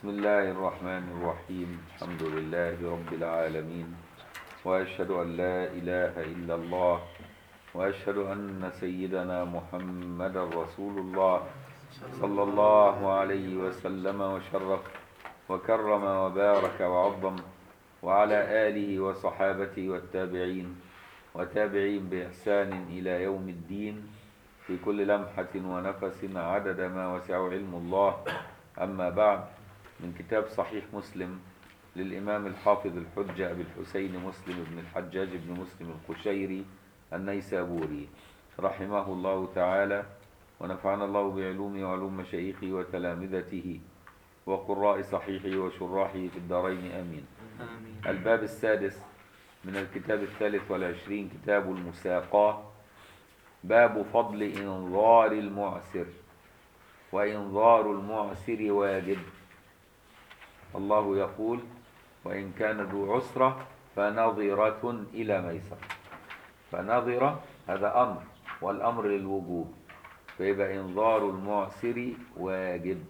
بسم الله الرحمن الرحيم الحمد لله رب العالمين وأشهد أن لا إله إلا الله وأشهد أن سيدنا محمد رسول الله صلى الله عليه وسلم وشرف وكرم وبارك وعظم وعلى آله وصحابته والتابعين وتابعين بإحسان إلى يوم الدين في كل لمحة ونفس عدد ما وسع علم الله أما بعد من كتاب صحيح مسلم للإمام الحافظ الحجة أبي الحسين مسلم بن الحجاج بن مسلم القشيري النيسابوري رحمه الله تعالى ونفعنا الله بعلومه وعلوم مشايخه وتلامذته وقراء صحيحه وشراحه في الدارين آمين آمين الباب السادس من الكتاب الثالث والعشرين كتاب المساقاة باب فضل إنظار المعسر وإنظار المعسر واجب الله يقول وإن كان ذو عسرة فنظرة إلى ميسر فنظرة هذا أمر والأمر للوجوب فيبقى إنظار المعسر واجب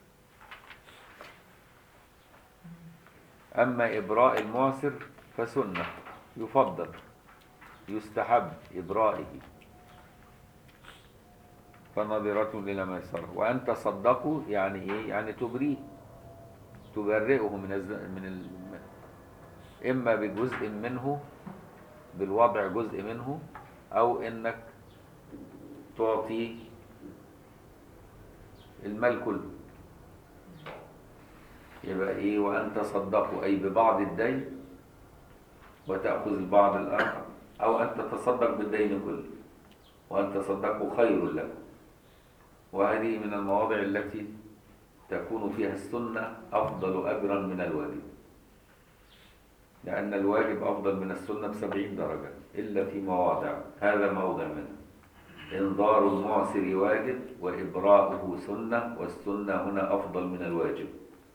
أما إبراء المعسر فسنة يفضل يستحب إبرائه فنظرة إلى ميسرة وأن تصدقوا يعني إيه؟ يعني تبريه تبرئه من الز... من ال... إما بجزء منه بالوضع جزء منه أو إنك تعطي المال كله يبقى إيه وأن تصدقوا أي ببعض الدين وتأخذ البعض الآخر أو أن تتصدق بالدين كله وأن تصدقوا خير لكم وهذه من المواضع التي تكون فيها السنة أفضل أجرا من الواجب لأن الواجب أفضل من السنة بسبعين درجة إلا في مواضع هذا موضع منها إنظار المعسر واجب وإبراؤه سنة والسنة هنا أفضل من الواجب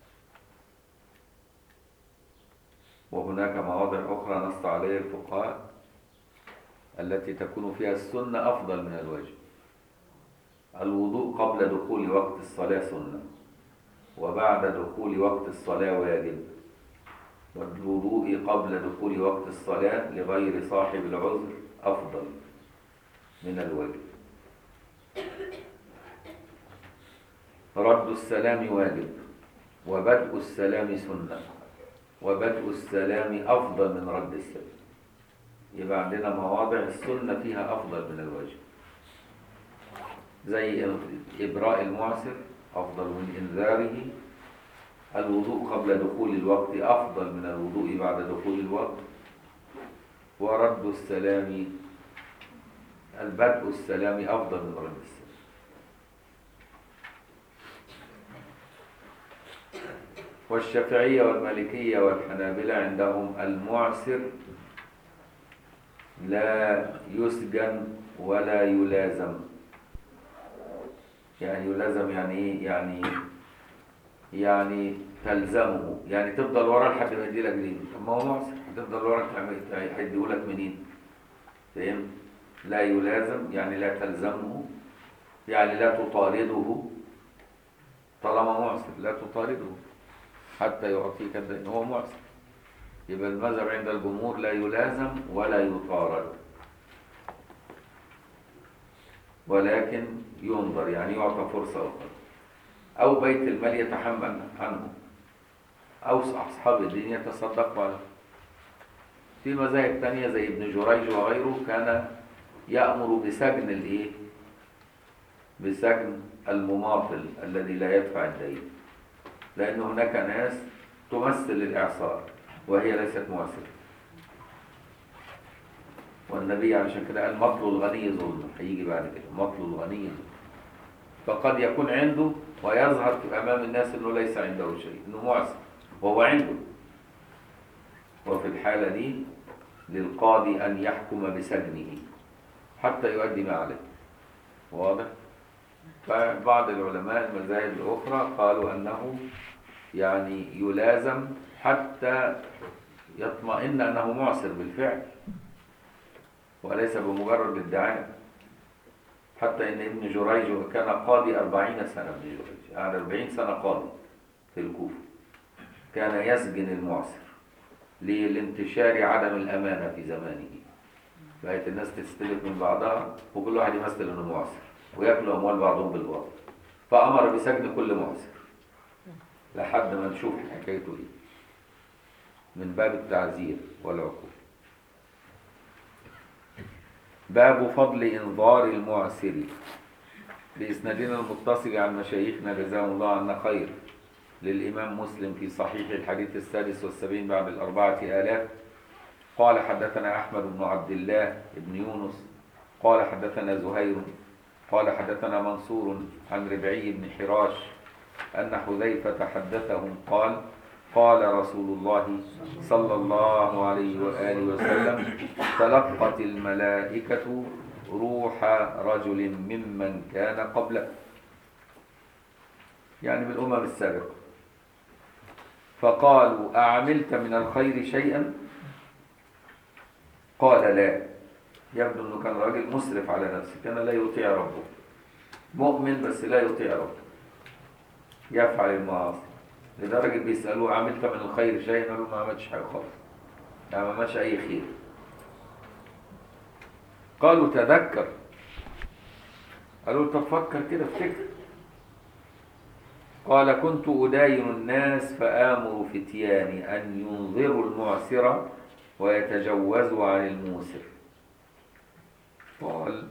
وهناك مواضع أخرى نص عليها الفقهاء التي تكون فيها السنة أفضل من الواجب الوضوء قبل دخول وقت الصلاة سنة وبعد دخول وقت الصلاة واجب والوضوء قبل دخول وقت الصلاة لغير صاحب العذر أفضل من الواجب رد السلام واجب وبدء السلام سنة وبدء السلام أفضل من رد السلام يبقى عندنا مواضع السنة فيها أفضل من الواجب زي إبراء المعسر أفضل من إنذاره الوضوء قبل دخول الوقت أفضل من الوضوء بعد دخول الوقت ورد السلام البدء السلام أفضل من رد السلام والشافعية والمالكية والحنابلة عندهم المعسر لا يسجن ولا يلازم يعني يلازم يعني ايه يعني يعني تلزمه يعني تفضل وراه لحد ما يديلك دين طب ما هو معسر هتفضل وراه هيديهولك منين فاهم لا يلازم يعني لا تلزمه يعني لا تطارده طالما معسر لا تطارده حتى يعطيك الدين هو معسر يبقى المذهب عند الجمهور لا يلازم ولا يطارد ولكن ينظر يعني يعطى فرصة أخرى أو بيت المال يتحمل عنه أو أصحاب الدين يتصدقوا عليه في مذاهب تانية زي ابن جريج وغيره كان يأمر بسجن الإيه؟ بسجن المماطل الذي لا يدفع الدين لأن هناك ناس تمثل الإعصار وهي ليست مؤثرة والنبي علشان كده قال مطل الغني ظلم هيجي بعد كده مطل الغني ظلم فقد يكون عنده ويظهر امام الناس انه ليس عنده شيء انه معسر وهو عنده وفي الحاله دي للقاضي ان يحكم بسجنه حتى يؤدي ما عليه واضح فبعض العلماء المذاهب الاخرى قالوا انه يعني يلازم حتى يطمئن انه معسر بالفعل وليس بمجرد ادعاء حتى ان ابن جريج كان قاضي أربعين سنة ابن جريج قعد أربعين سنة قاضي في الكوفة كان يسجن المعسر ليه؟ لانتشار عدم الأمانة في زمانه بقت الناس تستلف من بعضها وكل واحد يمثل انه معسر وياكلوا اموال بعضهم بالباطل فامر بسجن كل معسر لحد ما نشوف حكايته ايه من باب التعزير والعقوبه باب فضل انظار المعسر باسنادنا المتصل عن مشايخنا جزاهم الله عنا خير للامام مسلم في صحيح الحديث السادس والسبعين بعد الاربعه الاف قال حدثنا أحمد بن عبد الله بن يونس قال حدثنا زهير قال حدثنا منصور عن ربعي بن حراش أن حذيفة حدثهم قال قال رسول الله صلى الله عليه وآله وسلم تلقت الملائكة روح رجل ممن كان قبله يعني من الأمم السابقة فقالوا أعملت من الخير شيئا قال لا يبدو انه كان راجل مسرف على نفسه كان لا يطيع ربه مؤمن بس لا يطيع ربه يفعل المعاصي لدرجة بيسألوه عملت من الخير شيء قالوا ما عملتش حاجة خالص يعني ما عملش أي خير قالوا تذكر قالوا طب فكر كده افتكر قال كنت أداين الناس فآمر فتياني أن ينظروا المعسر ويتجوزوا عن الموسر قال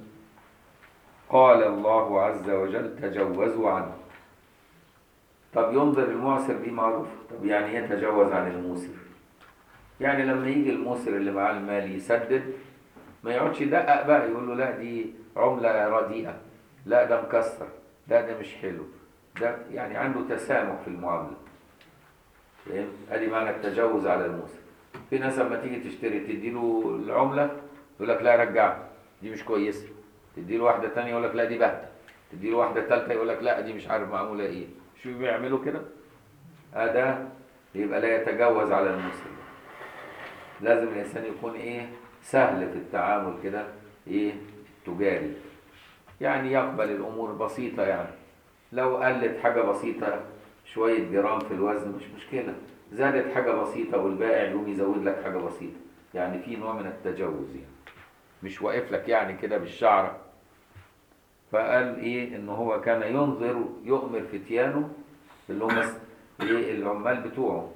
قال الله عز وجل تجوزوا عنه طب ينظر المعسر دي معروف طب يعني ايه يتجوز عن الموسر يعني لما يجي الموسر اللي معاه المال يسدد ما يقعدش يدقق بقى يقول له لا دي عملة رديئة لا ده مكسر لا ده مش حلو ده يعني عنده تسامح في المعاملة فاهم؟ ادي معنى التجوز على الموسر في ناس لما تيجي تشتري تديله العملة يقول لك لا رجعها دي مش كويسة تديله واحدة تانية يقول لك لا دي بهتة تديله واحدة تالتة يقول لك لا دي مش عارف معمولة ايه شو بيعملوا كده آه ده يبقى لا يتجوز على المسلم لازم الإنسان يكون ايه سهل في التعامل كده ايه تجاري يعني يقبل الأمور بسيطة يعني لو قلت حاجة بسيطة شوية جرام في الوزن مش مشكلة زادت حاجة بسيطة والبائع يقوم يزود لك حاجة بسيطة يعني في نوع من التجوز يعني مش واقف لك يعني كده بالشعرة فقال ايه ان هو كان ينظر يؤمر فتيانه اللي هم ايه العمال بتوعه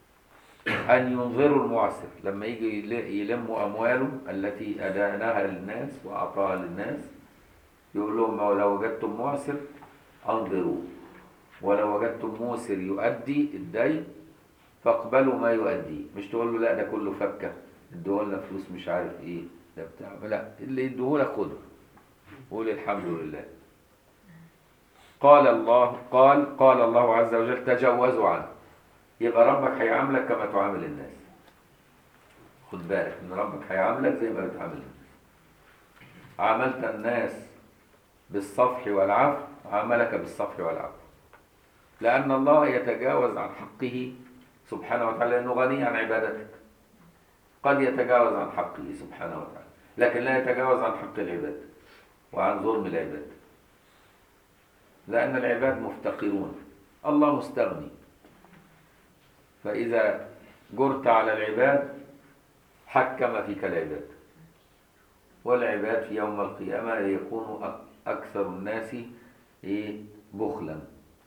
ان ينظروا المعسر لما يجي يل- يلموا امواله التي ادانها للناس واعطاها للناس يقول لهم لو وجدتم معسر انظروه ولو وجدتم موسر يؤدي الدين فاقبلوا ما يؤديه مش تقول له لا ده كله فكه ادوه لنا فلوس مش عارف ايه ده بتاع لا اللي يدوه لك خده قول الحمد لله قال الله قال قال الله عز وجل تجوزوا عنه يبقى ربك هيعاملك كما تعامل الناس خد بالك ان ربك هيعاملك زي ما بتعامل الناس عاملت الناس بالصفح والعفو عاملك بالصفح والعفو لأن الله يتجاوز عن حقه سبحانه وتعالى لأنه غني عن عبادتك قد يتجاوز عن حقه سبحانه وتعالى لكن لا يتجاوز عن حق العباد وعن ظلم العباد لأن العباد مفتقرون الله مستغني فإذا جرت على العباد حكم فيك العباد والعباد في يوم القيامة يكون أك- أكثر الناس إيه؟ بخلا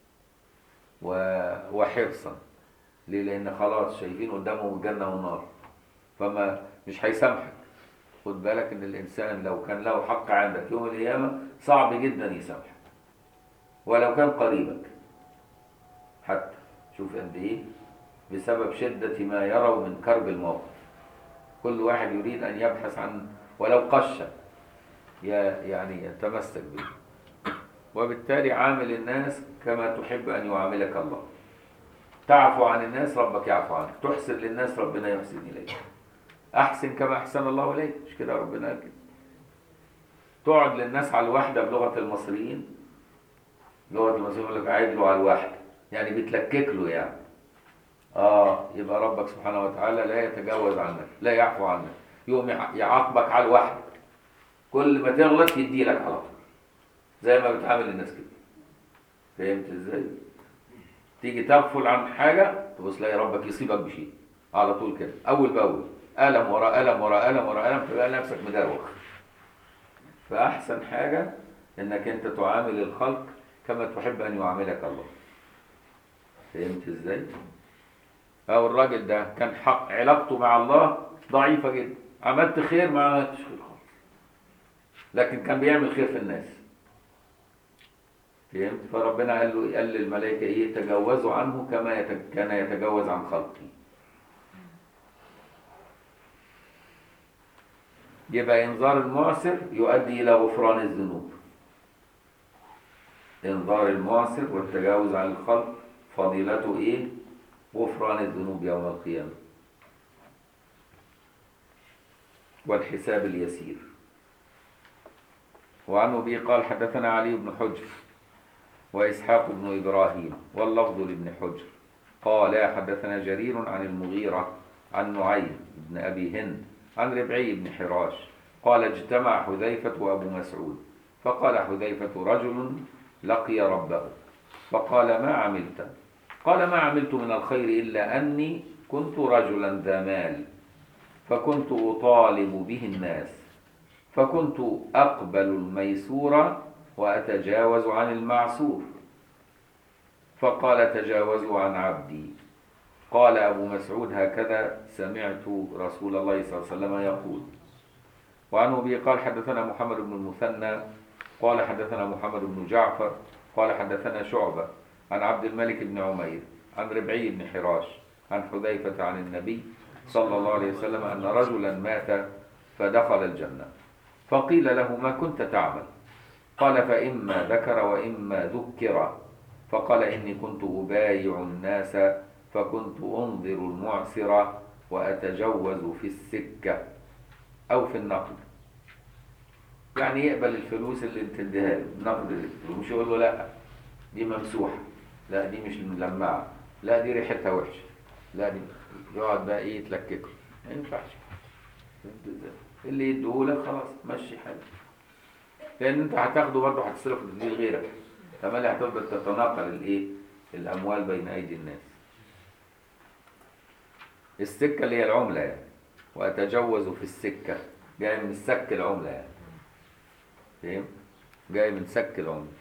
و- وحرصا ليه؟ لأن خلاص شايفين قدامهم الجنة والنار فما مش هيسامحك خد بالك إن الإنسان لو كان له حق عندك يوم القيامة صعب جدا يسامحك ولو كان قريبك حتى شوف قد إيه بسبب شدة ما يروا من كرب الموقف كل واحد يريد أن يبحث عن ولو قشة يا- يعني يتمسك به وبالتالي عامل الناس كما تحب أن يعاملك الله تعفو عن الناس ربك يعفو عنك تحسن للناس ربنا يحسن إليك أحسن كما أحسن الله إليك مش كده ربنا قال كده تقعد للناس على الوحدة بلغة المصريين لغة المصريين يقول لك قاعد له على الوحدة يعني بتلكك له يعني اه يبقى ربك سبحانه وتعالى لا يتجاوز عنك لا يعفو عنك يقوم يع- يعاقبك على الوحدة كل ما تغلط يدي لك على طول زي ما بتعامل الناس كده فهمت ازاي تيجي تغفل عن حاجة تبص تلاقي ربك يصيبك بشيء على طول كده أول بأول ألم ورا ألم ورا ألم ورا ألم تلاقي نفسك مدروخ فأحسن حاجة إنك أنت تعامل الخلق كما تحب أن يعاملك الله فهمت إزاي؟ أو الراجل ده كان حق علاقته مع الله ضعيفة جدا عملت خير ما عملتش خير خالص لكن كان بيعمل خير في الناس فهمت فربنا قال له قال للملائكة إيه تجاوزوا عنه كما يت- كان يتجاوز عن خلقه يبقى إنذار المعسر يؤدي إلى غفران الذنوب إنذار المعسر والتجاوز عن الخلق فضيلته إيه غفران الذنوب يوم القيامة والحساب اليسير وعن أبي قال حدثنا علي بن حجر وإسحاق بن إبراهيم واللفظ لابن حجر قال حدثنا جرير عن المغيرة عن نعيم بن أبي هند عن ربعي بن حراش قال اجتمع حذيفة وأبو مسعود فقال حذيفة رجل لقي ربه فقال ما عملت قال ما عملت من الخير إلا أني كنت رجلا ذا مال فكنت أطالب به الناس فكنت أقبل الميسور وأتجاوز عن المعسور فقال تجاوزوا عن عبدي قال أبو مسعود هكذا سمعت رسول الله صلى الله عليه وسلم يقول وعن أبي قال حدثنا محمد بن المثنى قال حدثنا محمد بن جعفر قال حدثنا شعبة عن عبد الملك بن عمير عن ربعي بن حراش عن حذيفة عن النبي صلى الله عليه وسلم أن رجلا مات فدخل الجنة فقيل له ما كنت تعمل قال فإما ذكر وإما ذكر فقال إني كنت أبايع الناس فكنت أنظر المعسر وأتجوز في السكة أو في النقد يعني يقبل الفلوس اللي بتديها له نقد ومش يقول له لا دي ممسوحة لا دي مش ملمعة لا دي ريحتها وحشة لا دي يقعد بقى ايه يتلككه ما ينفعش فهمت ازاي؟ اللي يديهولك خلاص مشي حالك لان انت هتاخده برضه هتصرف دي غيرك كمان هتفضل تتناقل الايه الاموال بين ايدي الناس السكه اللي هي العمله يعني واتجوز في السكه جاي من سك العمله يعني فاهم جاي من سك العمله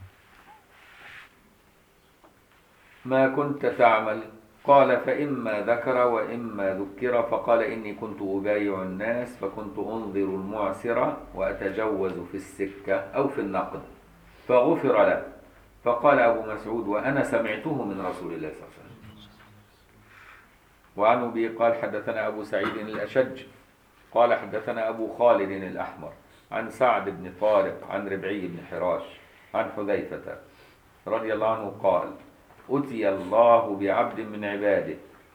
ما كنت تعمل قال فإما ذكر وإما ذكر فقال إني كنت أبايع الناس فكنت أنظر المعسر وأتجوز في السكة أو في النقد فغفر له فقال أبو مسعود وأنا سمعته من رسول الله صلى الله عليه وسلم وعن أبي قال حدثنا أبو سعيد الأشج قال حدثنا أبو خالد الأحمر عن سعد بن طارق عن ربعي بن حراش عن حذيفة رضي الله عنه قال أتي الله بعبد من عباده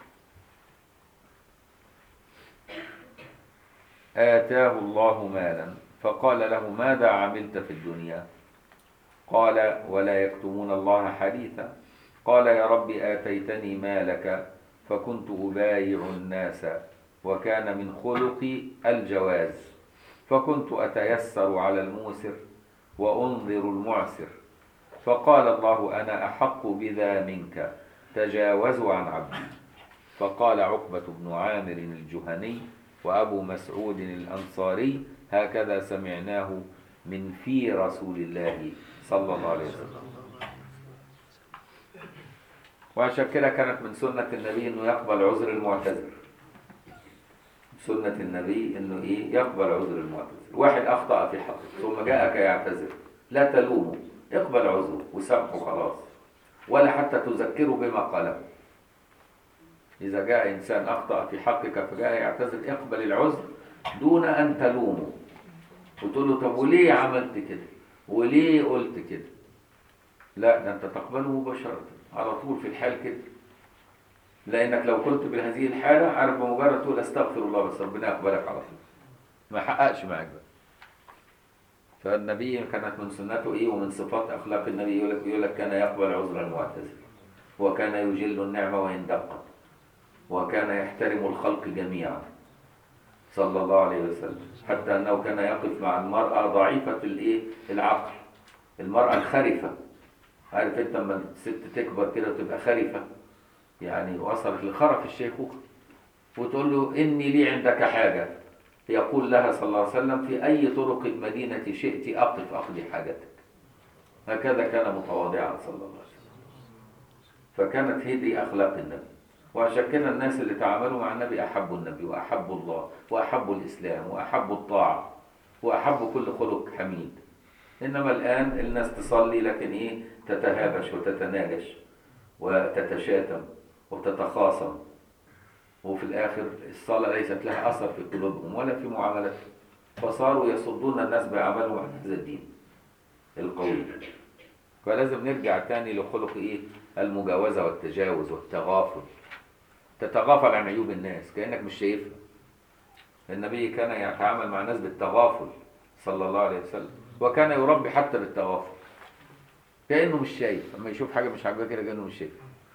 آتاه الله مالا فقال له ماذا عملت في الدنيا قال ولا يكتمون الله حديثا قال يا رب آتيتني مالك فكنت أبايع الناس وكان من خلقي الجواز فكنت أتيسر على الموسر وأنظر المعسر فقال الله أنا أحق بذا منك تجاوزوا عن عبدي فقال عقبة بن عامر الجهني وأبو مسعود الأنصاري هكذا سمعناه من في رسول الله صلى الله عليه وسلم وعشان كده كانت من سنة النبي انه يقبل عذر المعتذر سنة النبي انه ايه يقبل عذر المعتذر واحد اخطأ في حقك ثم جاءك يعتذر لا تلومه اقبل عذره وسامحه خلاص ولا حتى تذكره بما قاله إذا جاء إنسان أخطأ في حقك فجاء يعتذر اقبل العذر دون أن تلومه وتقول له طب وليه عملت كده وليه قلت كده لا ده أنت تقبله مباشرة على طول في الحال كده لأنك لو كنت بهذه الحالة عارف بمجرد تقول أستغفر الله بس ربنا يقبلك على طول ما حققش معاك بقى فالنبي كانت من سنته ايه ومن صفات اخلاق النبي يقول لك يقول لك كان يقبل عذر المعتذر وكان يجل النعمه وان دقت وكان يحترم الخلق جميعا صلى الله عليه وسلم حتى انه كان يقف مع المراه ضعيفه الايه العقل المراه الخرفه عارف انت لما الست تكبر كده وتبقى خرفة يعني وصلت لخرف الشيخوخة وتقول له إني لي عندك حاجة يقول لها صلى الله عليه وسلم في أي طرق المدينة شئت أقف أقضي حاجتك هكذا كان متواضعا صلى الله عليه وسلم فكانت هي دي أخلاق النبي وعشان كده الناس اللي تعاملوا مع النبي أحبوا النبي وأحبوا الله وأحبوا الإسلام وأحبوا الطاعة وأحبوا كل خلق حميد إنما الآن الناس تصلي لكن إيه تتهابش وتتناجش وتتشاتم وتتخاصم وفي الآخر الصلاة ليست لها أثر في قلوبهم ولا في معاملتهم فصاروا يصدون الناس بأعمالهم عن هذا الدين القوي فلازم نرجع تاني لخلق إيه المجاوزة والتجاوز والتغافل تتغافل عن عيوب الناس كأنك مش شايفها النبي كان يتعامل مع الناس بالتغافل صلى الله عليه وسلم وكان يربي حتى بالتغافل كأنه مش شايف اما يشوف حاجة مش عاجباه كده كأنه مش شايف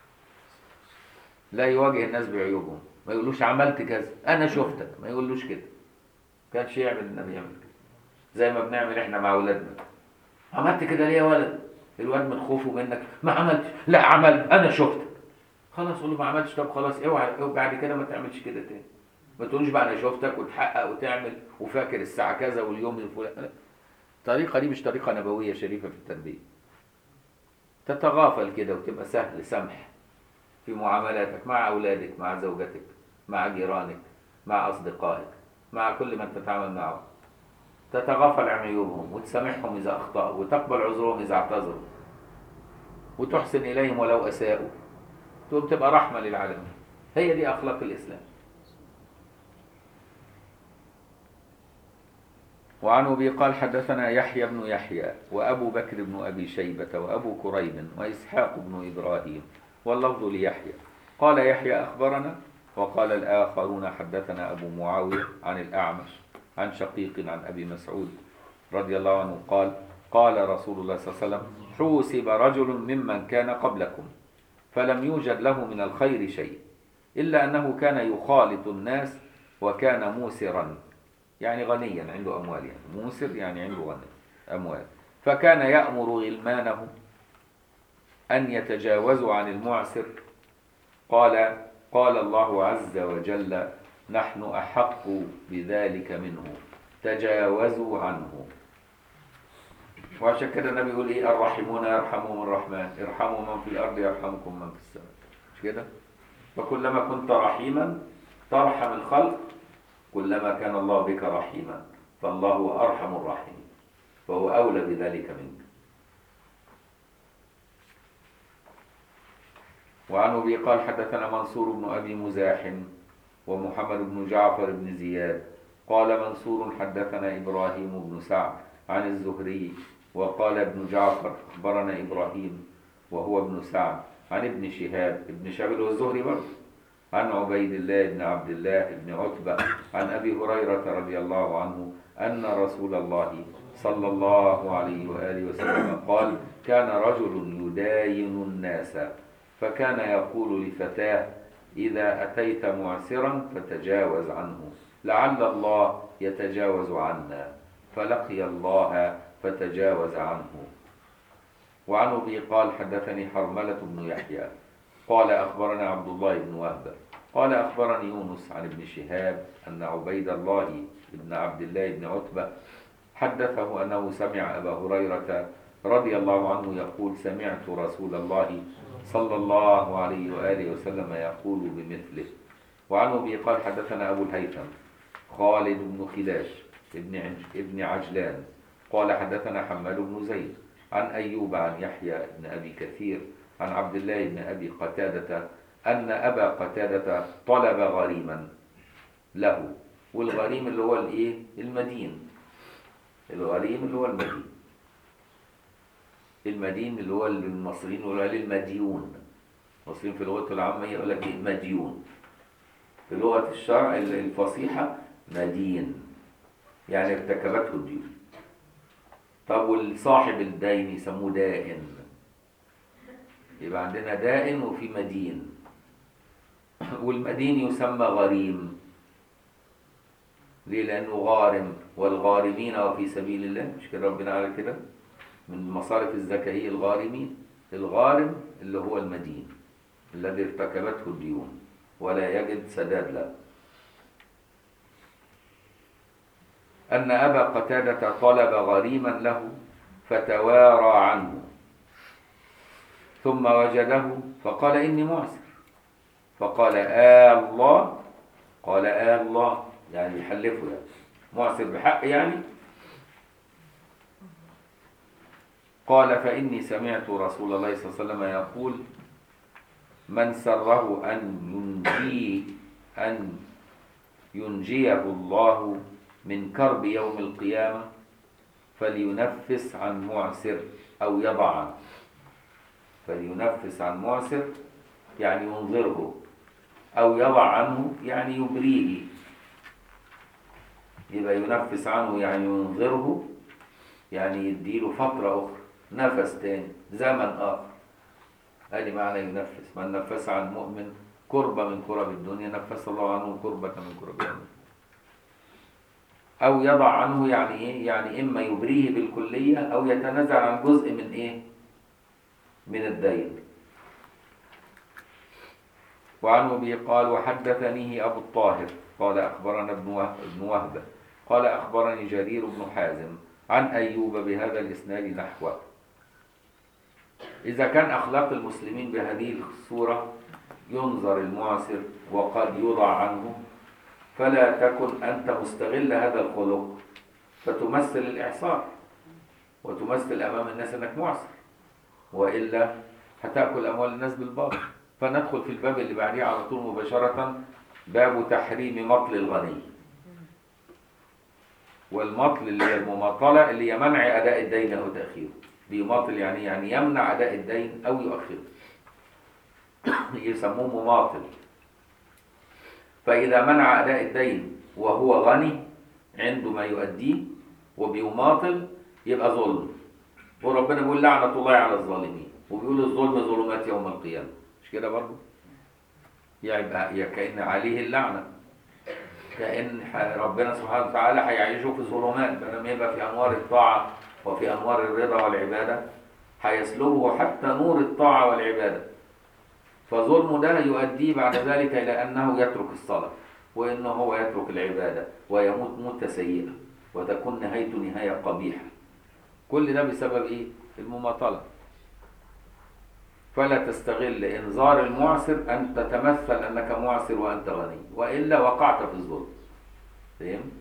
لا يواجه الناس بعيوبهم ما يقولوش عملت كذا انا شفتك ما يقولوش كده كانش يعمل النبي يعمل كده زي ما بنعمل احنا مع اولادنا عملت كده ليه يا ولد الواد من خوفه منك ما عملتش لا عمل انا شفتك خلاص قول له ما عملتش طب خلاص اوعى اوعى بعد كده ما تعملش كده تاني ما تقولش بقى انا شفتك وتحقق وتعمل وفاكر الساعه كذا واليوم الفلاني الطريقه دي مش طريقه نبويه شريفه في التربيه تتغافل كده وتبقى سهل سمح في معاملاتك مع أولادك مع زوجتك مع جيرانك مع أصدقائك مع كل من تتعامل معه تتغافل عن عيوبهم وتسامحهم إذا أخطأوا وتقبل عذرهم إذا اعتذروا وتحسن إليهم ولو أساءوا تقوم تبقى رحمة للعالمين هي دي أخلاق الإسلام وعن أبي قال حدثنا يحيى بن يحيى وأبو بكر بن أبي شيبة وأبو كريب وإسحاق بن إبراهيم واللفظ ليحيى قال يحيى أخبرنا وقال الآخرون حدثنا أبو معاوية عن الأعمش عن شقيق عن أبي مسعود رضي الله عنه قال قال رسول الله صلى الله عليه وسلم حوسب رجل ممن كان قبلكم فلم يوجد له من الخير شيء إلا أنه كان يخالط الناس وكان موسرا يعني غنيا عنده أموال يعني موسر يعني عنده غني أموال فكان يأمر غلمانه أن يتجاوزوا عن المعسر قال قال الله عز وجل نحن أحق بذلك منه تجاوزوا عنه وعشان كده النبي يقول ايه الراحمون يرحمهم الرحمن ارحموا من في الارض يرحمكم من في السماء مش كده فكلما كنت رحيما ترحم الخلق كلما كان الله بك رحيما فالله هو ارحم الراحمين فهو اولى بذلك منك وعن ابي قال حدثنا منصور بن ابي مزاحم ومحمد بن جعفر بن زياد قال منصور حدثنا ابراهيم بن سعد عن الزهري وقال ابن جعفر اخبرنا ابراهيم وهو ابن سعد عن ابن شهاب ابن شهاب اللي هو الزهري برضه عن عبيد الله بن عبد الله بن عتبة عن أبي هريرة رضي الله عنه أن رسول الله صلى الله عليه وآله وسلم قال كان رجل يداين الناس فكان يقول لفتاه إذا أتيت معسرا فتجاوز عنه لعل الله يتجاوز عنا فلقي الله فتجاوز عنه وعن أبي قال حدثني حرملة بن يحيى قال أخبرنا عبد الله بن وهب قال أخبرني يونس عن ابن شهاب أن عبيد الله بن عبد الله بن عتبة حدثه أنه سمع أبا هريرة رضي الله عنه يقول سمعت رسول الله صلى الله عليه وآله وسلم يقول بمثله وعن أبي قال حدثنا أبو الهيثم خالد بن خلاش ابن عج- ابن عجلان قال حدثنا حماد بن زيد عن أيوب عن يحيى بن أبي كثير عن عبد الله بن أبي قتادة أن أبا قتادة طلب غريما له والغريم اللي هو الإيه؟ المدين الغريم اللي هو المدين المدين اللي هو اللي المصريين يقولوا عليه المديون المصريين في لغته العامة يقول لك إيه؟ مديون في لغة الشرع الفصيحة مدين يعني ارتكبته الديون طب والصاحب الدين يسموه دائن يبقى عندنا دائن وفي مدين والمدين يسمى غريم ليه لأنه غارم والغارمين وفي سبيل الله مش كده ربنا قال كده من مصارف الزكاة هي الغارمين الغارم اللي هو المدين الذي ارتكبته الديون ولا يجد سداد له أن أبا قتادة طلب غريما له فتوارى عنه ثم وجده فقال إني معسر فقال آه الله قال آه الله يعني يحلفه يعني معسر بحق يعني قال فإني سمعت رسول الله صلى الله عليه وسلم يقول من سره أن ينجي أن ينجيه الله من كرب يوم القيامة فلينفس عن معسر أو يضع عنه فلينفس عن معسر يعني ينظره أو يضع عنه يعني يبريه يبقى ينفس عنه يعني ينظره يعني يديله فترة أخرى نفس تاني زمن آخر ادي معنى ينفس من نفس عن مؤمن كربة من كرب الدنيا نفس الله عنه كربة من كرب الدنيا أو يضع عنه يعني إيه؟ يعني إما يبريه بالكلية أو يتنازل عن جزء من إيه؟ من الدين وعن أبي قال وحدثنيه أبو الطاهر قال أخبرنا ابن وه- ابن وهب قال أخبرني جرير بن حازم عن أيوب بهذا الإسناد نحوه إذا كان أخلاق المسلمين بهذه الصورة ينظر المعسر وقد يوضع عنه فلا تكن أنت مستغل هذا الخلق فتمثل الإعصار وتمثل أمام الناس أنك معسر وإلا هتأكل أموال الناس بالباطل فندخل في الباب اللي بعديه على طول مباشرة باب تحريم مطل الغني والمطل اللي هي المماطلة اللي هي منع أداء الدين أو تأخيره بيماطل يعني يعني يمنع أداء الدين أو يؤخره يسموه مماطل فإذا منع أداء الدين وهو غني عنده ما يؤديه وبيماطل يبقى ظلم وربنا بيقول لعنة الله على الظالمين وبيقول الظلم ظلمات يوم القيامة مش كده برضه؟ يبقى يا كأن عليه اللعنة كأن ح- ربنا سبحانه وتعالى هيعيشه في ظلمات بدل ما يبقى في أنوار الطاعة وفي أنوار الرضا والعبادة هيسلبه حتى نور الطاعة والعبادة فظلمه ده يؤديه بعد ذلك إلى أنه يترك الصلاة وأنه هو يترك العبادة ويموت موتة سيئة وتكون نهايته نهاية قبيحة كل ده بسبب إيه؟ المماطلة فلا تستغل إنذار المعسر أن تتمثل أنك معسر وأنت غني وإلا وقعت في الظلم فهم؟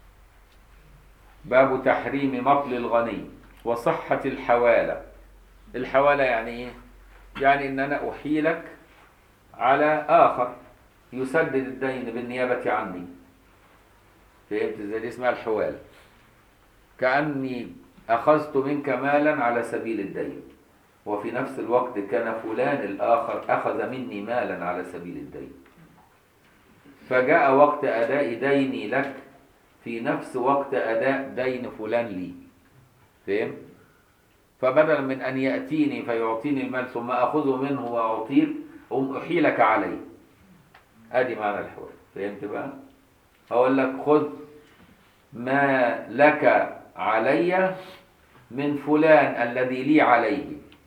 باب تحريم مطل الغني وصحة الحوالة الحوالة يعني إيه؟ يعني إن أنا أحيلك على آخر يسدد الدين بالنيابة عني فهمت ازاي دي اسمها الحوالة كأني أخذت منك مالا على سبيل الدين وفي نفس الوقت كان فلان الآخر أخذ مني مالا على سبيل الدين فجاء وقت أداء ديني لك في نفس وقت أداء دين فلان لي فهم؟ فبدلا من أن يأتيني فيعطيني المال ثم أخذه منه وأعطيك أم أحيلك عليه أدي معنى الحوار فهمت بقى؟ أقول لك خذ ما لك علي من فلان الذي لي عليه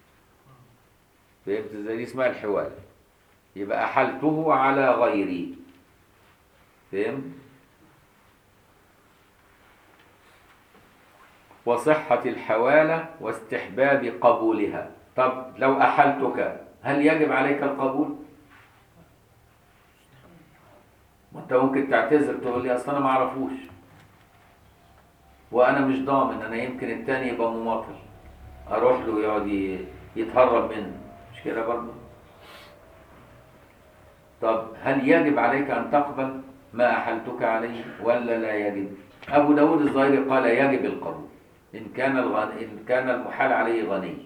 فهمت ازاي دي اسمها الحوال يبقى أحلته على غيري فهمت وصحة الحوالة واستحباب قبولها طب لو أحلتك هل يجب عليك القبول؟ وانت ممكن تعتذر تقول لي اصل انا ما اعرفوش وانا مش ضامن انا يمكن التاني يبقى مماطل اروح له يقعد ي- يتهرب منه مش كده برضه طب هل يجب عليك ان تقبل ما احلتك عليه ولا لا يجب ابو داود الظاهري قال يجب القبول ان كان الغن... ان كان المحال عليه غني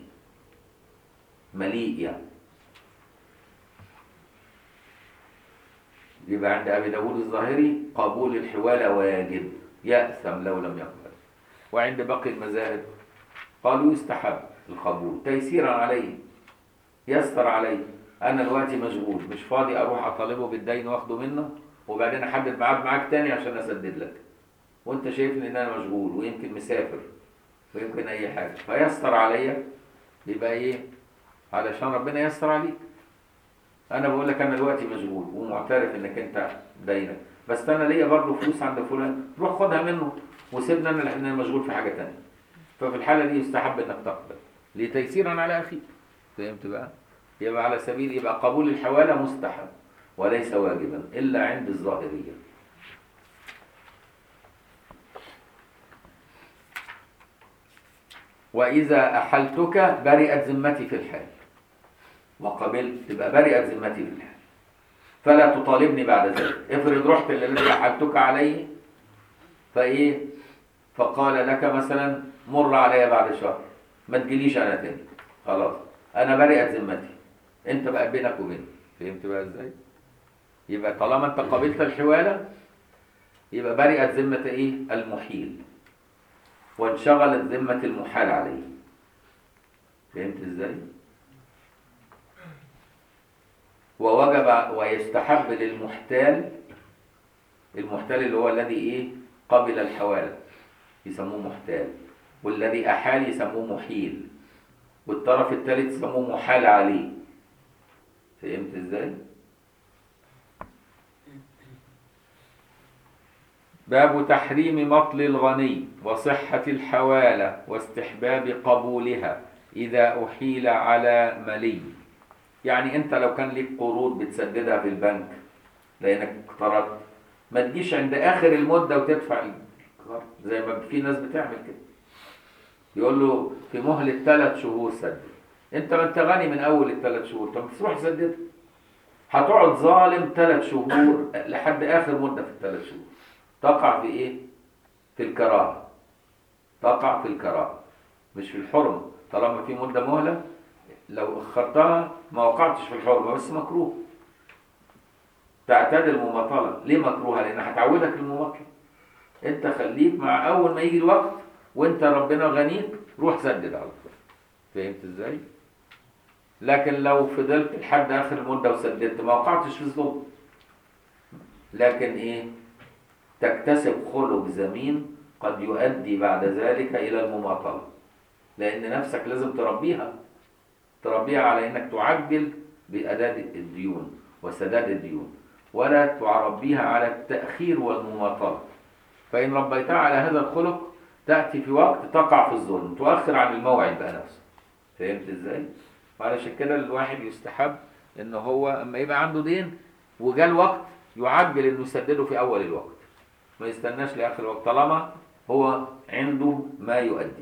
مليء يعني يبقى عند أبي داود الظاهري قبول الحوالة واجب يأثم لو لم يقبل وعند باقي المذاهب قالوا يستحب القبول تيسيرا عليه يسر عليه أنا دلوقتي مشغول مش فاضي أروح أطالبه بالدين وأخده منه وبعدين أحدد ميعاد معاك تاني عشان أسدد لك وأنت شايفني إن أنا مشغول ويمكن مسافر ويمكن أي حاجة فيسر عليا يبقى إيه علشان ربنا ييسر عليك انا بقول لك انا دلوقتي مشغول ومعترف انك انت داينك بس انا ليا برضه فلوس عند فلان روح خدها منه وسيبني انا لان انا مشغول في حاجه تانية ففي الحاله دي يستحب انك تقبل لتيسيرا على اخيك فهمت بقى يبقى على سبيل يبقى قبول الحواله مستحب وليس واجبا الا عند الظاهريه واذا احلتك برئت ذمتي في الحال وقبلت تبقى برئت ذمتي في الحال فلا تطالبني بعد ذلك افرض رحت للذي احلتك عليه فايه فقال لك مثلا مر علي بعد شهر ما تجيليش انا تاني خلاص انا برئت ذمتي انت بقى بينك وبينه فهمت بقى ازاي يبقى طالما انت قبلت الحواله يبقى برئت ذمه ايه المحيل وانشغلت ذمه المحال عليه فهمت ازاي ووجب ويستحب للمحتال المحتال اللي هو الذي ايه قبل الحواله يسموه محتال والذي احال يسموه محيل والطرف الثالث يسموه محال عليه فهمت ازاي باب تحريم مطل الغني وصحة الحوالة واستحباب قبولها إذا أحيل على ملي يعني أنت لو كان ليك قروض بتسددها في البنك لأنك اقترضت ما تجيش عند آخر المدة وتدفع القرض زي ما في ناس بتعمل كده يقول له في مهلة ثلاث شهور سدد انت ما انت غني من اول الثلاث شهور طب تروح تسدد هتقعد ظالم ثلاث شهور لحد اخر مده في الثلاث شهور تقع في ايه في الكراهه تقع في الكراهه مش في الحرمه طالما في مده مهله لو اخرتها ما وقعتش في الحرمه بس مكروه تعتاد المماطله ليه مكروهه لان هتعودك المماطله انت خليك مع اول ما يجي الوقت وانت ربنا غنيك روح سدد على طول فهمت ازاي لكن لو فضلت لحد اخر المده وسددت ما وقعتش في الظلم لكن ايه تكتسب خلق زمين قد يؤدي بعد ذلك الى المماطله لان نفسك لازم تربيها تربيها على انك تعجل باداء الديون وسداد الديون ولا تربيها على التاخير والمماطله فان ربيتها على هذا الخلق تاتي في وقت تقع في الظلم تؤخر عن الموعد بقى نفسه فهمت ازاي وعلشان كده الواحد يستحب ان هو اما يبقى عنده دين وجاء الوقت يعجل انه يسدده في اول الوقت ما يستناش لاخر الوقت طالما هو عنده ما يؤدي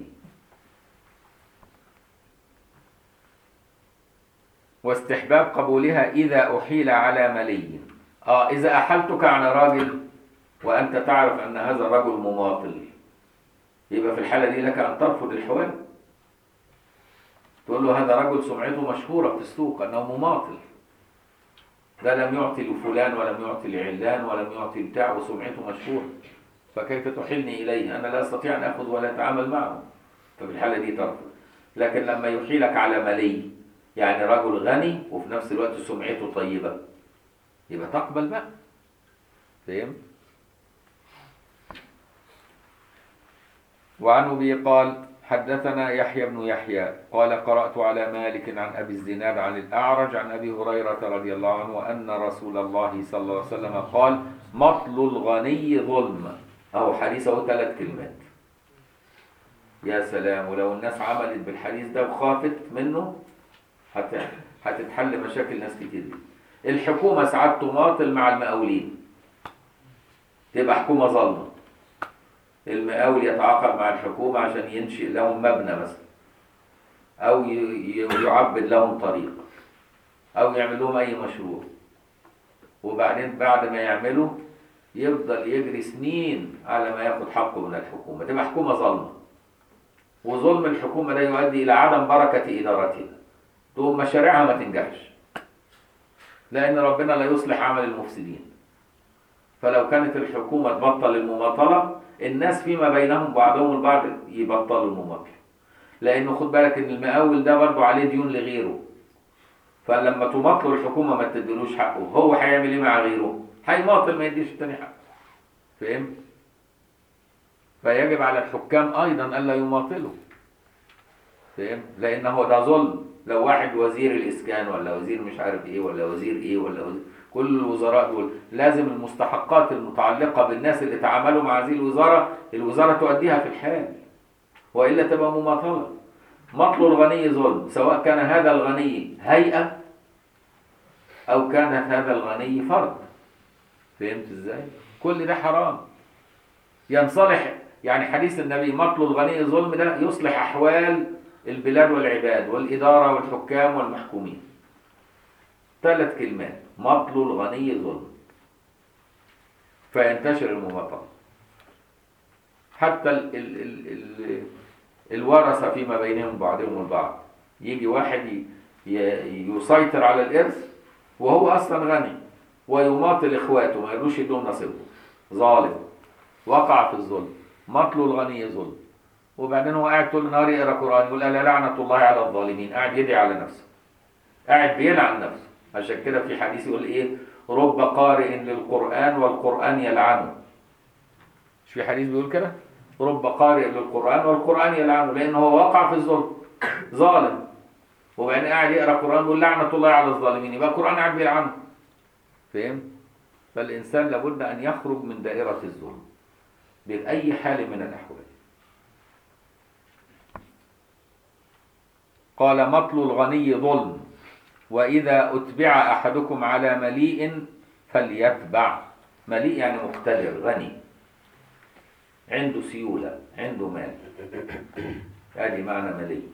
واستحباب قبولها اذا احيل على ملي اه اذا احلتك على راجل وانت تعرف ان هذا الرجل مماطل يبقى في الحاله دي لك ان ترفض الحوال تقول له هذا رجل سمعته مشهورة في السوق أنه مماطل ده لم يعطي لفلان ولم يعطي لعلان ولم يعطي بتاع وسمعته مشهورة فكيف تحيلني إليه أنا لا أستطيع أن أخذ ولا أتعامل معه ففي الحالة دي ترفض لكن لما يحيلك على ملي يعني رجل غني وفي نفس الوقت سمعته طيبة يبقى تقبل بقى فهمت وعن أبي قال حدثنا يحيى بن يحيى قال قرأت على مالك عن أبي الزناد عن الأعرج عن أبي هريرة رضي الله عنه أن رسول الله صلى الله عليه وسلم قال مطل الغني ظلم أو حديثه ثلاث كلمات يا سلام ولو الناس عملت بالحديث ده وخافت منه حتى هتتحل مشاكل ناس كتير الحكومة ساعات تماطل مع المقاولين تبقى حكومة ظلمة المقاول يتعاقد مع الحكومة عشان ينشئ لهم مبنى مثلا أو يعبد لهم طريق أو يعمل لهم أي مشروع وبعدين بعد ما يعملوا يفضل يجري سنين على ما ياخد حقه من الحكومة تبقى حكومة ظلمة وظلم الحكومة ده يؤدي إلى عدم بركة إدارتها تقوم مشاريعها ما تنجحش لأن ربنا لا يصلح عمل المفسدين فلو كانت الحكومة تبطل المماطلة الناس فيما بينهم بعضهم البعض يبطلوا المماطلة لأنه خد بالك إن المقاول ده برضه عليه ديون لغيره فلما تماطله الحكومة ما تديلوش حقه هو هيعمل إيه مع غيره؟ هيماطل ما يديش التاني حقه فهمت؟ فيجب على الحكام أيضا ألا يماطلوا فهمت؟ لأن هو ده ظلم لو واحد وزير الاسكان ولا وزير مش عارف ايه ولا وزير ايه ولا وزير كل الوزراء دول لازم المستحقات المتعلقه بالناس اللي تعاملوا مع هذه الوزاره الوزاره تؤديها في الحال والا تبقى مماطله مطل الغني ظلم سواء كان هذا الغني هيئه او كان هذا الغني فرد فهمت ازاي كل ده حرام ينصلح يعني حديث النبي مطل الغني ظلم ده يصلح احوال البلاد والعباد والاداره والحكام والمحكومين ثلاث كلمات مطل الغني ظلم فينتشر المماطله حتى ال ال ال ال الورثه فيما بينهم بعضهم البعض يجي واحد ي- ي- يسيطر على الارث وهو اصلا غني ويماطل اخواته ما يرضوش يدوهم نصيبهم ظالم وقع في الظلم مطل الغني ظلم وبعدين هو قاعد طول النهار يقرا قران يقول الا لعنه الله على الظالمين قاعد يدعي على نفسه قاعد بيلعن نفسه عشان كده في حديث يقول ايه رب قارئ للقران والقران يلعنه مش في حديث بيقول كده رب قارئ للقران والقران يلعنه لانه هو وقع في الظلم ظالم وبعدين قاعد يقرا قران يقول لعنه الله على الظالمين يبقى القران قاعد بيلعنه فهمت فالانسان لابد ان يخرج من دائره الظلم باي حال من الاحوال قال مطل الغني ظلم واذا اتبع احدكم على مليء فليتبع مليء يعني مقتدر غني عنده سيوله عنده مال هذه معنى مليء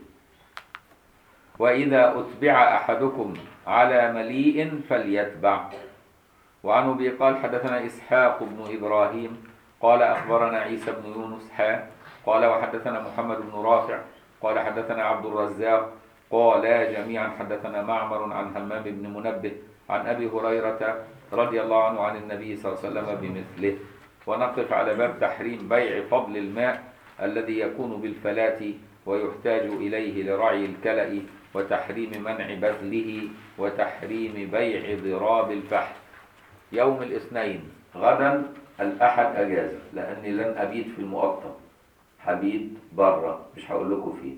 وإذا أتبع أحدكم على مليء فليتبع وعن أبي قال حدثنا إسحاق بن إبراهيم قال أخبرنا عيسى بن يونس حا قال وحدثنا محمد بن رافع قال حدثنا عبد الرزاق قالا جميعا حدثنا معمر عن همام بن منبه عن أبي هريرة رضي الله عنه عن النبي صلى الله عليه وسلم بمثله ونقف على باب تحريم بيع فضل الماء الذي يكون بالفلاة ويحتاج إليه لرعي الكلأ وتحريم منع بذله وتحريم بيع ضراب الفحل يوم الاثنين غدا الأحد أجازة لأني لن أبيت في المقطم هبيت بره مش هقول لكم فيه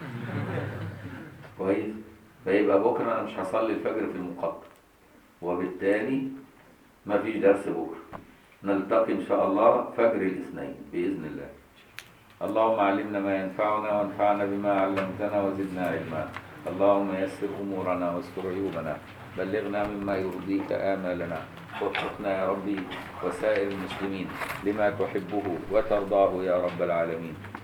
كويس فيبقى بكرة أنا مش هصلي الفجر في المقطم وبالتالي ما فيش درس بكرة نلتقي إن شاء الله فجر الاثنين بإذن الله اللهم علمنا ما ينفعنا وانفعنا بما علمتنا وزدنا علما اللهم يسر امورنا واستر عيوبنا بلغنا مما يرضيك امالنا وفقنا يا ربي وسائر المسلمين لما تحبه وترضاه يا رب العالمين